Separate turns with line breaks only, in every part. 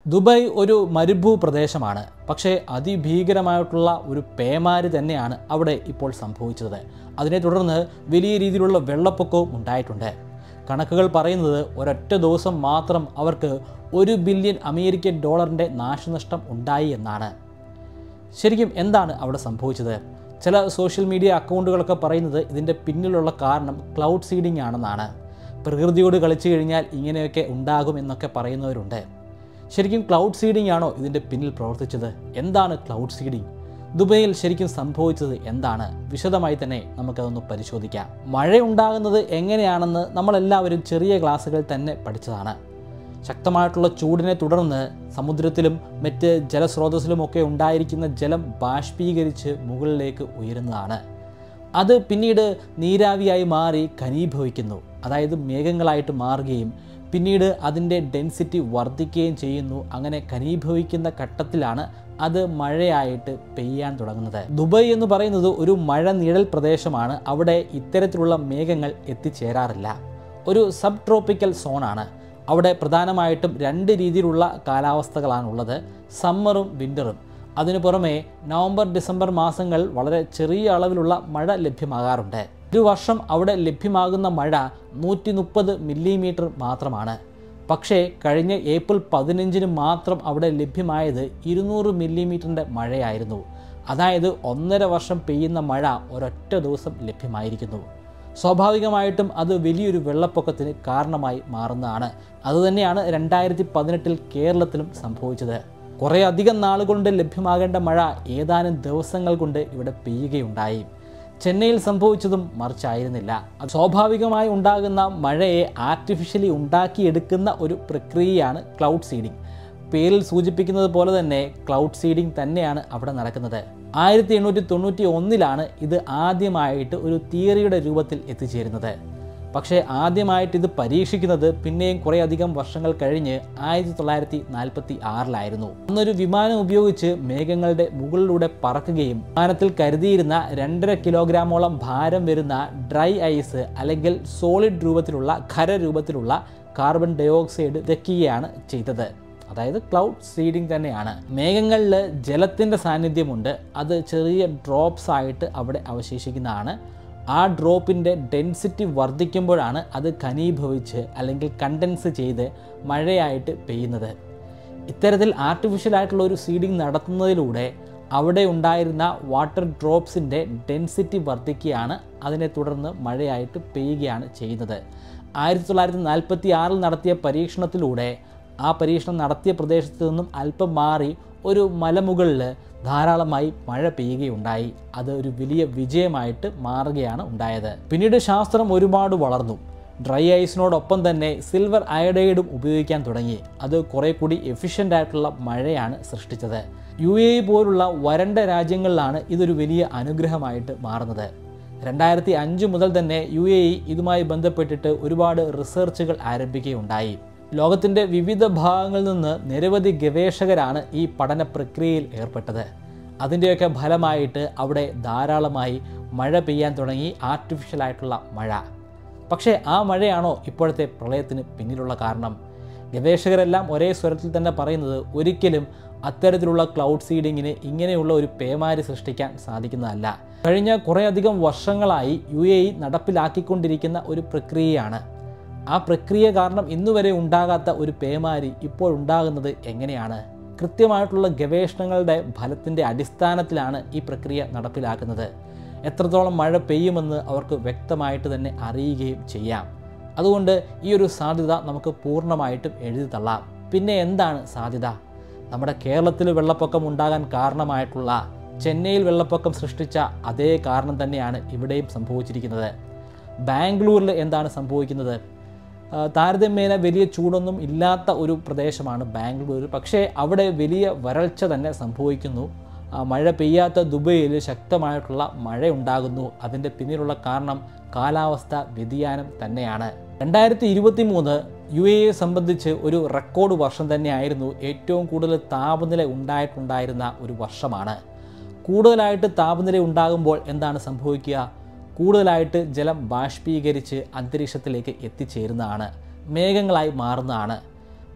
Dubai ഒരു മരുഭൂ പ്രദേശമാണ് പക്ഷേ അതിഭീകരമായിട്ടുള്ള ഒരു പേമാരി തന്നെയാണ് അവിടെ ഇപ്പോൾ സംഭവിച്ചത് അതിനെ തുടർന്ന് വലിയ രീതിയിലുള്ള വെള്ളപ്പൊക്കവും ഉണ്ടായിട്ടുണ്ട് കണക്കുകൾ പറയുന്നത് ഒരൊറ്റ ദിവസം മാത്രം അവർക്ക് ഒരു ബില്യൺ അമേരിക്കൻ ഡോളറിൻ്റെ നാശനഷ്ടം ഉണ്ടായി എന്നാണ് ശരിക്കും എന്താണ് അവിടെ സംഭവിച്ചത് ചില സോഷ്യൽ മീഡിയ അക്കൗണ്ടുകളൊക്കെ പറയുന്നത് ഇതിൻ്റെ പിന്നിലുള്ള കാരണം ക്ലൗഡ് സീഡിംഗ് ആണെന്നാണ് പ്രകൃതിയോട് കളിച്ചു കഴിഞ്ഞാൽ ഇങ്ങനെയൊക്കെ ഉണ്ടാകും എന്നൊക്കെ പറയുന്നവരുണ്ട് ശരിക്കും ക്ലൗഡ് സീഡിംഗ് ആണോ ഇതിൻ്റെ പിന്നിൽ പ്രവർത്തിച്ചത് എന്താണ് ക്ലൗഡ് സീഡിംഗ് ദുബൈയിൽ ശരിക്കും സംഭവിച്ചത് എന്താണ് വിശദമായി തന്നെ നമുക്കതൊന്ന് പരിശോധിക്കാം മഴ ഉണ്ടാകുന്നത് എങ്ങനെയാണെന്ന് നമ്മളെല്ലാവരും ചെറിയ ക്ലാസ്സുകളിൽ തന്നെ പഠിച്ചതാണ് ശക്തമായിട്ടുള്ള ചൂടിനെ തുടർന്ന് സമുദ്രത്തിലും മറ്റ് ജലസ്രോതസ്സിലുമൊക്കെ ഉണ്ടായിരിക്കുന്ന ജലം ബാഷ്പീകരിച്ച് മുകളിലേക്ക് ഉയരുന്നതാണ് അത് പിന്നീട് നീരാവിയായി മാറി ഘനീഭവിക്കുന്നു അതായത് മേഘങ്ങളായിട്ട് മാറുകയും പിന്നീട് അതിൻ്റെ ഡെൻസിറ്റി വർദ്ധിക്കുകയും ചെയ്യുന്നു അങ്ങനെ ഘനീഭവിക്കുന്ന ഘട്ടത്തിലാണ് അത് മഴയായിട്ട് പെയ്യാൻ തുടങ്ങുന്നത് ദുബായ് എന്ന് പറയുന്നത് ഒരു മഴ നിഴൽ പ്രദേശമാണ് അവിടെ ഇത്തരത്തിലുള്ള മേഘങ്ങൾ എത്തിച്ചേരാറില്ല ഒരു സബ് ട്രോപ്പിക്കൽ സോണാണ് അവിടെ പ്രധാനമായിട്ടും രണ്ട് രീതിയിലുള്ള കാലാവസ്ഥകളാണുള്ളത് സമ്മറും വിൻ്ററും അതിനു പുറമെ നവംബർ ഡിസംബർ മാസങ്ങൾ വളരെ ചെറിയ അളവിലുള്ള മഴ ലഭ്യമാകാറുണ്ട് ഒരു വർഷം അവിടെ ലഭ്യമാകുന്ന മഴ നൂറ്റി മുപ്പത് മില്ലിമീറ്റർ മാത്രമാണ് പക്ഷേ കഴിഞ്ഞ ഏപ്രിൽ പതിനഞ്ചിന് മാത്രം അവിടെ ലഭ്യമായത് ഇരുന്നൂറ് മില്ലിമീറ്ററിൻ്റെ മഴയായിരുന്നു അതായത് ഒന്നര വർഷം പെയ്യുന്ന മഴ ഒരൊറ്റ ദിവസം ലഭ്യമായിരിക്കുന്നു സ്വാഭാവികമായിട്ടും അത് വലിയൊരു വെള്ളപ്പൊക്കത്തിന് കാരണമായി മാറുന്നതാണ് അതുതന്നെയാണ് രണ്ടായിരത്തി പതിനെട്ടിൽ കേരളത്തിലും സംഭവിച്ചത് കുറേ അധികം നാളുകൊണ്ട് ലഭ്യമാകേണ്ട മഴ ഏതാനും ദിവസങ്ങൾ കൊണ്ട് ഇവിടെ പെയ്യുകയുണ്ടായി ചെന്നൈയിൽ സംഭവിച്ചതും മറിച്ചായിരുന്നില്ല അത് സ്വാഭാവികമായി ഉണ്ടാകുന്ന മഴയെ ആർട്ടിഫിഷ്യലി ഉണ്ടാക്കിയെടുക്കുന്ന ഒരു പ്രക്രിയയാണ് ക്ലൗഡ് സീഡിംഗ് പേരിൽ സൂചിപ്പിക്കുന്നത് പോലെ തന്നെ ക്ലൗഡ് സീഡിംഗ് തന്നെയാണ് അവിടെ നടക്കുന്നത് ആയിരത്തി എണ്ണൂറ്റി തൊണ്ണൂറ്റി ഒന്നിലാണ് ഇത് ആദ്യമായിട്ട് ഒരു തിയറിയുടെ രൂപത്തിൽ എത്തിച്ചേരുന്നത് പക്ഷേ ആദ്യമായിട്ട് ഇത് പരീക്ഷിക്കുന്നത് പിന്നെയും കുറേ അധികം വർഷങ്ങൾ കഴിഞ്ഞ് ആയിരത്തി തൊള്ളായിരത്തി നാൽപ്പത്തി ആറിലായിരുന്നു അന്നൊരു വിമാനം ഉപയോഗിച്ച് മേഘങ്ങളുടെ മുകളിലൂടെ പറക്കുകയും വിമാനത്തിൽ കരുതിയിരുന്ന രണ്ടര കിലോഗ്രാമോളം ഭാരം വരുന്ന ഡ്രൈ ഐസ് അല്ലെങ്കിൽ സോളിഡ് രൂപത്തിലുള്ള ഖരരൂപത്തിലുള്ള കാർബൺ ഡയോക്സൈഡ് ഇറക്കുകയാണ് ചെയ്തത് അതായത് ക്ലൗഡ് സീഡിംഗ് തന്നെയാണ് മേഘങ്ങളിൽ ജലത്തിൻ്റെ സാന്നിധ്യമുണ്ട് അത് ചെറിയ ഡ്രോപ്സ് ആയിട്ട് അവിടെ അവശേഷിക്കുന്നതാണ് ആ ഡ്രോപ്പിൻ്റെ ഡെൻസിറ്റി വർദ്ധിക്കുമ്പോഴാണ് അത് ഘനീഭവിച്ച് അല്ലെങ്കിൽ കണ്ടൻസ് ചെയ്ത് മഴയായിട്ട് പെയ്യുന്നത് ഇത്തരത്തിൽ ആർട്ടിഫിഷ്യൽ ആയിട്ടുള്ള ഒരു സീഡിംഗ് നടത്തുന്നതിലൂടെ അവിടെ ഉണ്ടായിരുന്ന വാട്ടർ ഡ്രോപ്സിൻ്റെ ഡെൻസിറ്റി വർദ്ധിക്കുകയാണ് അതിനെ തുടർന്ന് മഴയായിട്ട് പെയ്യുകയാണ് ചെയ്യുന്നത് ആയിരത്തി തൊള്ളായിരത്തി നാൽപ്പത്തി ആറിൽ നടത്തിയ പരീക്ഷണത്തിലൂടെ ആ പരീക്ഷണം നടത്തിയ പ്രദേശത്ത് നിന്നും അല്പം മാറി ഒരു മലമുകളിൽ ധാരാളമായി മഴ പെയ്യുകയുണ്ടായി അത് ഒരു വലിയ വിജയമായിട്ട് മാറുകയാണ് ഉണ്ടായത് പിന്നീട് ശാസ്ത്രം ഒരുപാട് വളർന്നു ഡ്രൈ ഐസിനോടൊപ്പം തന്നെ സിൽവർ അയഡൈഡും ഉപയോഗിക്കാൻ തുടങ്ങി അത് കുറേ കൂടി എഫിഷ്യൻ്റ് ആയിട്ടുള്ള മഴയാണ് സൃഷ്ടിച്ചത് യു എ പോലുള്ള വരണ്ട രാജ്യങ്ങളിലാണ് ഇതൊരു വലിയ അനുഗ്രഹമായിട്ട് മാറുന്നത് രണ്ടായിരത്തി അഞ്ച് മുതൽ തന്നെ യു എ ഇ ഇതുമായി ബന്ധപ്പെട്ടിട്ട് ഒരുപാട് റിസർച്ചുകൾ ആരംഭിക്കുകയുണ്ടായി ലോകത്തിൻ്റെ വിവിധ ഭാഗങ്ങളിൽ നിന്ന് നിരവധി ഗവേഷകരാണ് ഈ പഠന പ്രക്രിയയിൽ ഏർപ്പെട്ടത് അതിൻ്റെയൊക്കെ ഫലമായിട്ട് അവിടെ ധാരാളമായി മഴ പെയ്യാൻ തുടങ്ങി ആർട്ടിഫിഷ്യൽ ആയിട്ടുള്ള മഴ പക്ഷേ ആ മഴയാണോ ഇപ്പോഴത്തെ പ്രളയത്തിന് പിന്നിലുള്ള കാരണം ഗവേഷകരെല്ലാം ഒരേ സ്വരത്തിൽ തന്നെ പറയുന്നത് ഒരിക്കലും അത്തരത്തിലുള്ള ക്ലൗഡ് സീഡിങ്ങിന് ഇങ്ങനെയുള്ള ഒരു പേമാരി സൃഷ്ടിക്കാൻ സാധിക്കുന്നതല്ല കഴിഞ്ഞ കുറേയധികം വർഷങ്ങളായി യു എ ഇ നടപ്പിലാക്കിക്കൊണ്ടിരിക്കുന്ന ഒരു പ്രക്രിയയാണ് ആ പ്രക്രിയ കാരണം ഇന്നുവരെ ഉണ്ടാകാത്ത ഒരു പേമാരി ഇപ്പോൾ ഉണ്ടാകുന്നത് എങ്ങനെയാണ് കൃത്യമായിട്ടുള്ള ഗവേഷണങ്ങളുടെ ഫലത്തിൻ്റെ അടിസ്ഥാനത്തിലാണ് ഈ പ്രക്രിയ നടപ്പിലാക്കുന്നത് എത്രത്തോളം മഴ പെയ്യുമെന്ന് അവർക്ക് വ്യക്തമായിട്ട് തന്നെ അറിയുകയും ചെയ്യാം അതുകൊണ്ട് ഈ ഒരു സാധ്യത നമുക്ക് പൂർണ്ണമായിട്ടും എഴുതി തള്ളാം പിന്നെ എന്താണ് സാധ്യത നമ്മുടെ കേരളത്തിൽ വെള്ളപ്പൊക്കം ഉണ്ടാകാൻ കാരണമായിട്ടുള്ള ചെന്നൈയിൽ വെള്ളപ്പൊക്കം സൃഷ്ടിച്ച അതേ കാരണം തന്നെയാണ് ഇവിടെയും സംഭവിച്ചിരിക്കുന്നത് ബാംഗ്ലൂരിൽ എന്താണ് സംഭവിക്കുന്നത് ആ, താരതമ്യേന വലിയ ചൂടൊന്നും ഇല്ലാത്ത ഒരു പ്രദേശമാണ് ബാംഗ്ലൂർ പക്ഷേ അവിടെ വലിയ വരൾച്ച തന്നെ സംഭവിക്കുന്നു ആ, മഴ പെയ്യാത്ത ദുബൈയിൽ ശക്തമായിട്ടുള്ള മഴ ഉണ്ടാകുന്നു അതിൻ്റെ പിന്നിലുള്ള കാരണം കാലാവസ്ഥ വ്യതിയാനം തന്നെയാണ് രണ്ടായിരത്തി ഇരുപത്തി മൂന്ന് യു എയെ സംബന്ധിച്ച് ഒരു റെക്കോർഡ് വർഷം തന്നെയായിരുന്നു ഏറ്റവും കൂടുതൽ താപനില ഉണ്ടായിട്ടുണ്ടായിരുന്ന ഒരു വർഷമാണ് കൂടുതലായിട്ട് താപനില ഉണ്ടാകുമ്പോൾ എന്താണ് സംഭവിക്കുക കൂടുതലായിട്ട് ജലം ബാഷ്പീകരിച്ച് അന്തരീക്ഷത്തിലേക്ക് എത്തിച്ചേരുന്നതാണ് മേഘങ്ങളായി മാറുന്നതാണ്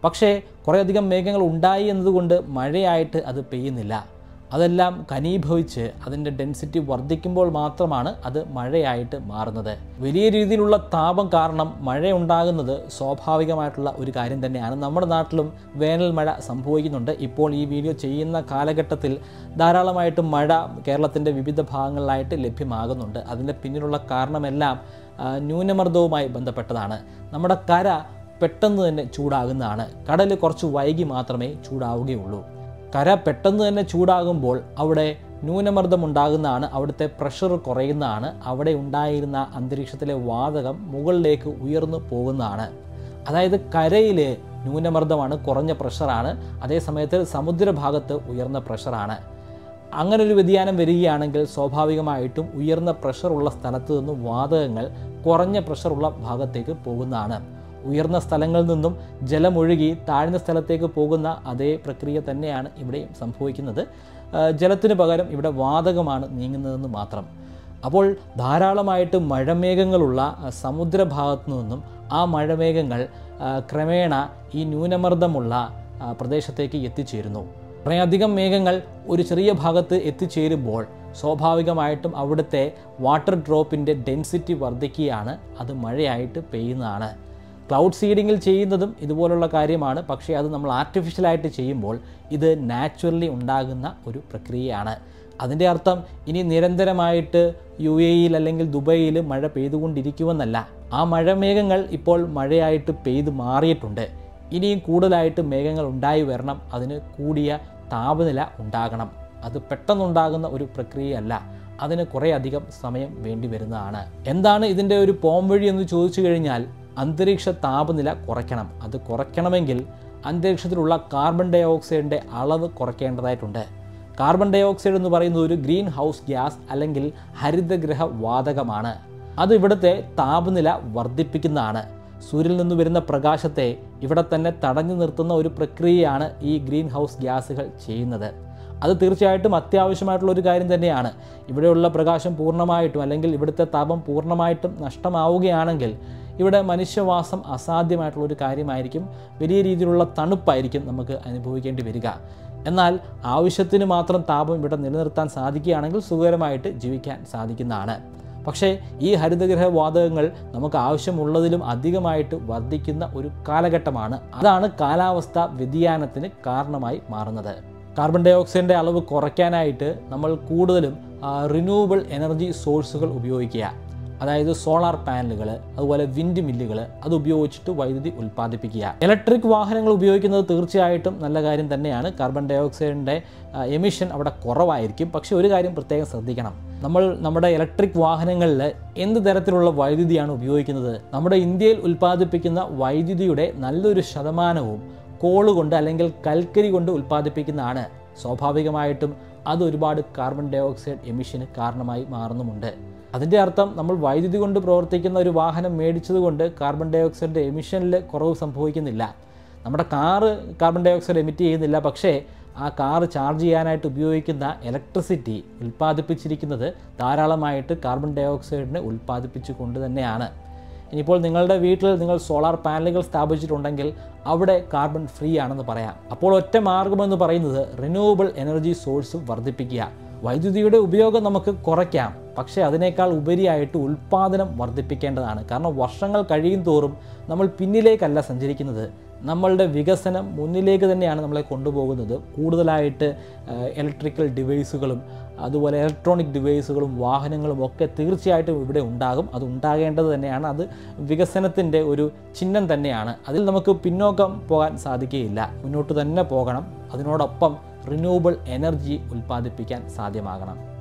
പക്ഷേ കുറേയധികം മേഘങ്ങൾ ഉണ്ടായി എന്നതുകൊണ്ട് മഴയായിട്ട് അത് പെയ്യുന്നില്ല അതെല്ലാം ഘനീഭവിച്ച് അതിൻ്റെ ഡെൻസിറ്റി വർദ്ധിക്കുമ്പോൾ മാത്രമാണ് അത് മഴയായിട്ട് മാറുന്നത് വലിയ രീതിയിലുള്ള താപം കാരണം മഴ ഉണ്ടാകുന്നത് സ്വാഭാവികമായിട്ടുള്ള ഒരു കാര്യം തന്നെയാണ് നമ്മുടെ നാട്ടിലും വേനൽ മഴ സംഭവിക്കുന്നുണ്ട് ഇപ്പോൾ ഈ വീഡിയോ ചെയ്യുന്ന കാലഘട്ടത്തിൽ ധാരാളമായിട്ട് മഴ കേരളത്തിൻ്റെ വിവിധ ഭാഗങ്ങളിലായിട്ട് ലഭ്യമാകുന്നുണ്ട് അതിൻ്റെ പിന്നിലുള്ള കാരണമെല്ലാം ആ, ന്യൂനമർദ്ദവുമായി ബന്ധപ്പെട്ടതാണ് നമ്മുടെ കര പെട്ടെന്ന് തന്നെ ചൂടാകുന്നതാണ് കടൽ കുറച്ച് വൈകി മാത്രമേ ചൂടാവുകയുള്ളൂ കര പെട്ടെന്ന് തന്നെ ചൂടാകുമ്പോൾ അവിടെ ന്യൂനമർദ്ദം ഉണ്ടാകുന്നതാണ് അവിടുത്തെ പ്രഷർ കുറയുന്നതാണ് അവിടെ ഉണ്ടായിരുന്ന അന്തരീക്ഷത്തിലെ വാതകം മുകളിലേക്ക് ഉയർന്നു പോകുന്നതാണ് അതായത് കരയിൽ ന്യൂനമർദ്ദമാണ് കുറഞ്ഞ പ്രഷറാണ് അതേസമയത്ത് സമുദ്രഭാഗത്ത് ഉയർന്ന പ്രഷറാണ് അങ്ങനെ ഒരു വ്യതിയാനം വരികയാണെങ്കിൽ സ്വാഭാവികമായിട്ടും ഉയർന്ന പ്രഷറുള്ള സ്ഥലത്ത് നിന്ന് വാതകങ്ങൾ കുറഞ്ഞ പ്രഷറുള്ള ഭാഗത്തേക്ക് പോകുന്നതാണ് ഉയർന്ന സ്ഥലങ്ങളിൽ നിന്നും ജലമൊഴുകി താഴ്ന്ന സ്ഥലത്തേക്ക് പോകുന്ന അതേ പ്രക്രിയ തന്നെയാണ് ഇവിടെയും സംഭവിക്കുന്നത് ആ, ജലത്തിന് പകരം ഇവിടെ വാതകമാണ് നീങ്ങുന്നതെന്ന് മാത്രം അപ്പോൾ ധാരാളമായിട്ട് മഴമേഘങ്ങളുള്ള ആ, സമുദ്രഭാഗത്തു നിന്നും ആ മഴമേഘങ്ങൾ ആ, ക്രമേണ ഈ ന്യൂനമർദ്ദമുള്ള ആ, പ്രദേശത്തേക്ക് എത്തിച്ചേരുന്നു കുറേയധികം മേഘങ്ങൾ ഒരു ചെറിയ ഭാഗത്ത് എത്തിച്ചേരുമ്പോൾ സ്വാഭാവികമായിട്ടും അവിടുത്തെ വാട്ടർ ഡ്രോപ്പിൻ്റെ ഡെൻസിറ്റി വർദ്ധിക്കുകയാണ് അത് മഴയായിട്ട് പെയ്യുന്നതാണ് ക്ലൗഡ് സീഡിങ്ങിൽ ചെയ്യുന്നതും ഇതുപോലുള്ള കാര്യമാണ് പക്ഷേ അത് നമ്മൾ ആർട്ടിഫിഷ്യലായിട്ട് ചെയ്യുമ്പോൾ ഇത് നാച്ചുറലി ഉണ്ടാകുന്ന ഒരു പ്രക്രിയയാണ് അതിൻ്റെ അർത്ഥം ഇനി നിരന്തരമായിട്ട് യു എയിൽ അല്ലെങ്കിൽ ദുബൈയിൽ മഴ പെയ്തുകൊണ്ടിരിക്കുമെന്നല്ല ആ മഴമേഘങ്ങൾ ഇപ്പോൾ മഴയായിട്ട് പെയ്ത് മാറിയിട്ടുണ്ട് ഇനിയും കൂടുതലായിട്ട് മേഘങ്ങൾ ഉണ്ടായി വരണം അതിന് കൂടിയ താപനില ഉണ്ടാകണം അത് പെട്ടെന്നുണ്ടാകുന്ന ഒരു പ്രക്രിയയല്ല അതിന് കുറേ അധികം സമയം വേണ്ടി വരുന്നതാണ് എന്താണ് ഇതിൻ്റെ ഒരു പോംവഴി എന്ന് ചോദിച്ചു കഴിഞ്ഞാൽ അന്തരീക്ഷ താപനില കുറയ്ക്കണം അത് കുറയ്ക്കണമെങ്കിൽ അന്തരീക്ഷത്തിലുള്ള കാർബൺ ഡൈ ഓക്സൈഡിൻ്റെ അളവ് കുറയ്ക്കേണ്ടതായിട്ടുണ്ട് കാർബൺ ഡൈ ഓക്സൈഡ് എന്ന് പറയുന്നത് ഒരു ഗ്രീൻ ഹൗസ് ഗ്യാസ് അല്ലെങ്കിൽ ഹരിതഗ്രഹ വാതകമാണ് അത് ഇവിടുത്തെ താപനില വർദ്ധിപ്പിക്കുന്നതാണ് സൂര്യനിൽ നിന്ന് വരുന്ന പ്രകാശത്തെ ഇവിടെ തന്നെ തടഞ്ഞു നിർത്തുന്ന ഒരു പ്രക്രിയയാണ് ഈ ഗ്രീൻ ഹൗസ് ഗ്യാസുകൾ ചെയ്യുന്നത് അത് തീർച്ചയായിട്ടും അത്യാവശ്യമായിട്ടുള്ള ഒരു കാര്യം തന്നെയാണ് ഇവിടെയുള്ള പ്രകാശം പൂർണ്ണമായിട്ടും അല്ലെങ്കിൽ ഇവിടുത്തെ താപം പൂർണ്ണമായിട്ടും നഷ്ടമാവുകയാണെങ്കിൽ ഇവിടെ മനുഷ്യവാസം അസാധ്യമായിട്ടുള്ള ഒരു കാര്യമായിരിക്കും വലിയ രീതിയിലുള്ള തണുപ്പായിരിക്കും നമുക്ക് അനുഭവിക്കേണ്ടി വരിക എന്നാൽ ആവശ്യത്തിന് മാത്രം താപം ഇവിടെ നിലനിർത്താൻ സാധിക്കുകയാണെങ്കിൽ സുഖകരമായിട്ട് ജീവിക്കാൻ സാധിക്കുന്നതാണ് പക്ഷേ ഈ ഹരിതഗ്രഹ വാതകങ്ങൾ നമുക്ക് ആവശ്യമുള്ളതിലും അധികമായിട്ട് വർദ്ധിക്കുന്ന ഒരു കാലഘട്ടമാണ് അതാണ് കാലാവസ്ഥ വ്യതിയാനത്തിന് കാരണമായി മാറുന്നത് കാർബൺ ഡൈ ഓക്സൈഡിൻ്റെ അളവ് കുറയ്ക്കാനായിട്ട് നമ്മൾ കൂടുതലും റിന്യൂവബിൾ എനർജി സോഴ്സുകൾ ഉപയോഗിക്കുക അതായത് സോളാർ പാനലുകൾ അതുപോലെ വിൻഡ് മില്ലുകൾ അത് ഉപയോഗിച്ചിട്ട് വൈദ്യുതി ഉൽപ്പാദിപ്പിക്കുക ഇലക്ട്രിക് വാഹനങ്ങൾ ഉപയോഗിക്കുന്നത് തീർച്ചയായിട്ടും നല്ല കാര്യം തന്നെയാണ് കാർബൺ ഡൈ ഓക്സൈഡിൻ്റെ എമിഷൻ അവിടെ കുറവായിരിക്കും പക്ഷേ ഒരു കാര്യം പ്രത്യേകം ശ്രദ്ധിക്കണം നമ്മൾ നമ്മുടെ ഇലക്ട്രിക് വാഹനങ്ങളിൽ എന്ത് തരത്തിലുള്ള വൈദ്യുതിയാണ് ഉപയോഗിക്കുന്നത് നമ്മുടെ ഇന്ത്യയിൽ ഉൽപ്പാദിപ്പിക്കുന്ന വൈദ്യുതിയുടെ നല്ലൊരു ശതമാനവും കോള് കൊണ്ട് അല്ലെങ്കിൽ കൽക്കരി കൊണ്ട് ഉൽപ്പാദിപ്പിക്കുന്നതാണ് സ്വാഭാവികമായിട്ടും അത് ഒരുപാട് കാർബൺ ഡൈ ഓക്സൈഡ് എമിഷന് കാരണമായി മാറുന്നുമുണ്ട് അതിൻ്റെ അർത്ഥം നമ്മൾ വൈദ്യുതി കൊണ്ട് പ്രവർത്തിക്കുന്ന ഒരു വാഹനം മേടിച്ചതുകൊണ്ട് കാർബൺ ഡൈ ഓക്സൈഡിൻ്റെ എമിഷനിൽ കുറവ് സംഭവിക്കുന്നില്ല നമ്മുടെ car carbon dioxide emit ചെയ്യുന്നില്ല പക്ഷേ ആ കാറ് ചാർജ് ചെയ്യാനായിട്ട് ഉപയോഗിക്കുന്ന ഇലക്ട്രിസിറ്റി ഉൽപ്പാദിപ്പിച്ചിരിക്കുന്നത് ധാരാളമായിട്ട് കാർബൺ ഡൈ ഓക്സൈഡിനെ ഉൽപ്പാദിപ്പിച്ചു കൊണ്ട് തന്നെയാണ് ഇനിയിപ്പോൾ നിങ്ങളുടെ വീട്ടിൽ നിങ്ങൾ സോളാർ പാനലുകൾ സ്ഥാപിച്ചിട്ടുണ്ടെങ്കിൽ അവിടെ കാർബൺ ഫ്രീ ആണെന്ന് പറയാം അപ്പോൾ ഒറ്റ മാർഗമെന്ന് പറയുന്നത് റിന്യൂവബിൾ എനർജി സോഴ്സ് വർദ്ധിപ്പിക്കുക വൈദ്യുതിയുടെ ഉപയോഗം നമുക്ക് കുറയ്ക്കാം പക്ഷേ അതിനേക്കാൾ ഉപരിയായിട്ട് ഉൽപ്പാദനം വർദ്ധിപ്പിക്കേണ്ടതാണ് കാരണം വർഷങ്ങൾ കഴിയും തോറും നമ്മൾ പിന്നിലേക്കല്ല സഞ്ചരിക്കുന്നത് നമ്മളുടെ വികസനം മുന്നിലേക്ക് തന്നെയാണ് നമ്മളെ കൊണ്ടുപോകുന്നത് കൂടുതലായിട്ട് ഇലക്ട്രിക്കൽ ഡിവൈസുകളും അതുപോലെ ഇലക്ട്രോണിക് ഡിവൈസുകളും വാഹനങ്ങളും ഒക്കെ തീർച്ചയായിട്ടും ഇവിടെ ഉണ്ടാകും അത് ഉണ്ടാകേണ്ടത് തന്നെയാണ് അത് വികസനത്തിൻ്റെ ഒരു ചിഹ്നം തന്നെയാണ് അതിൽ നമുക്ക് പിന്നോക്കം പോകാൻ സാധിക്കുകയില്ല മുന്നോട്ട് തന്നെ പോകണം അതിനോടൊപ്പം റിന്യൂവബിൾ എനർജി ഉൽപ്പാദിപ്പിക്കാൻ സാധ്യമാകണം